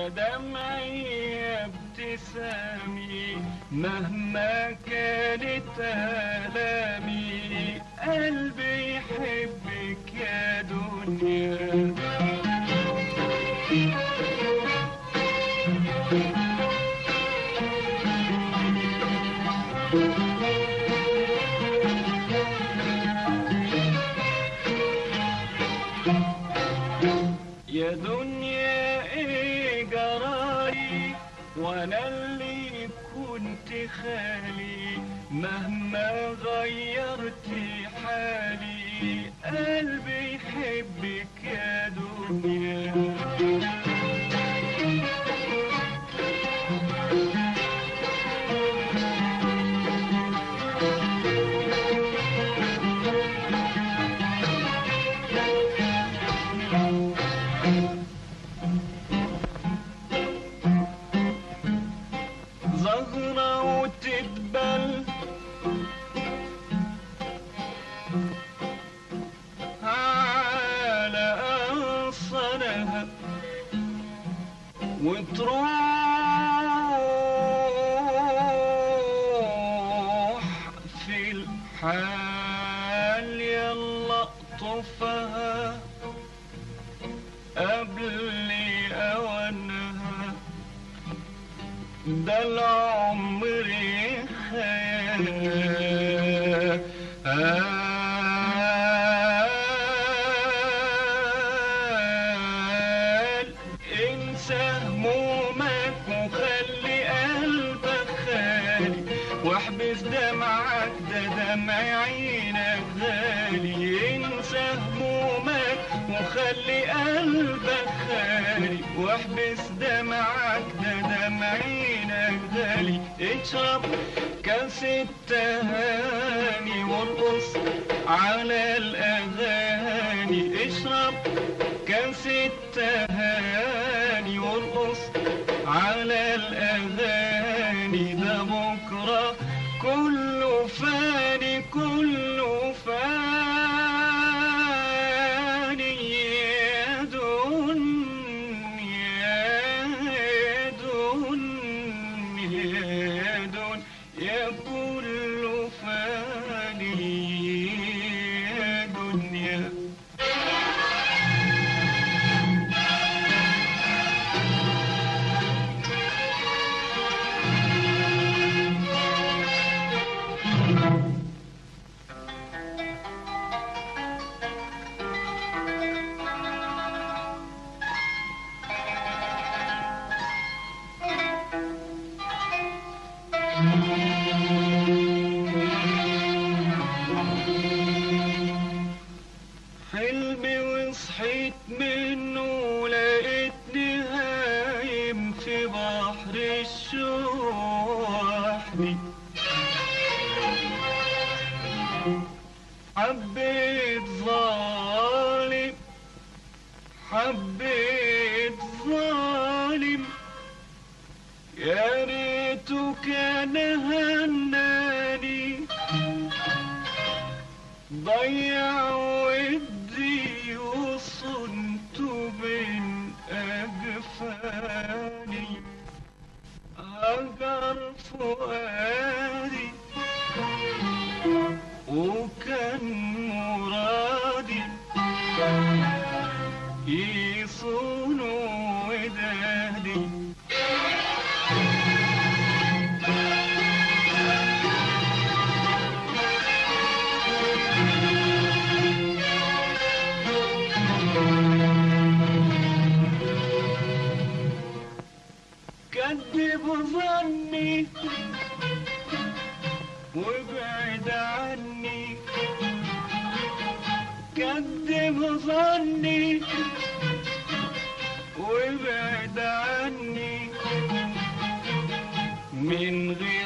دمعي يا ابتسامي مهما كانت آلامي قلبي يحبك يا دنيا يا دنيا ايه جرالي وانا اللي كنت خالي مهما غيرت حالي قلبي يحبك يا دنيا زهرة وتدبل على أصلها وتروح في الحال يلا اقطفها قبل أوانها ده العمر خيال انسى همومك وخلي قلبك خالي واحبس دمعك ده دمع عينك غالي انسى همومك وخلي قلبك خالي واحبس دمعك ده دمع عينك غالي اشرب كاس التهاني وارقص على الاغاني اشرب كاس التهاني وارقص على الاغاني ده بكره كله فاني كله فاني يا دنيا يا دنيا يا دنيا يا كله فاني يا دنيا حلمي وصحيت منه لقيتني هايم في بحر الشوحني حبيت ظالم حبيت ظالم يا ريته كان هناني ضيع ودي وصنت بين أجفاني هجر فؤادي وكان مرادي يصون ودادي كذب ظني وابعد عني كذب ظني وابعد عني من غير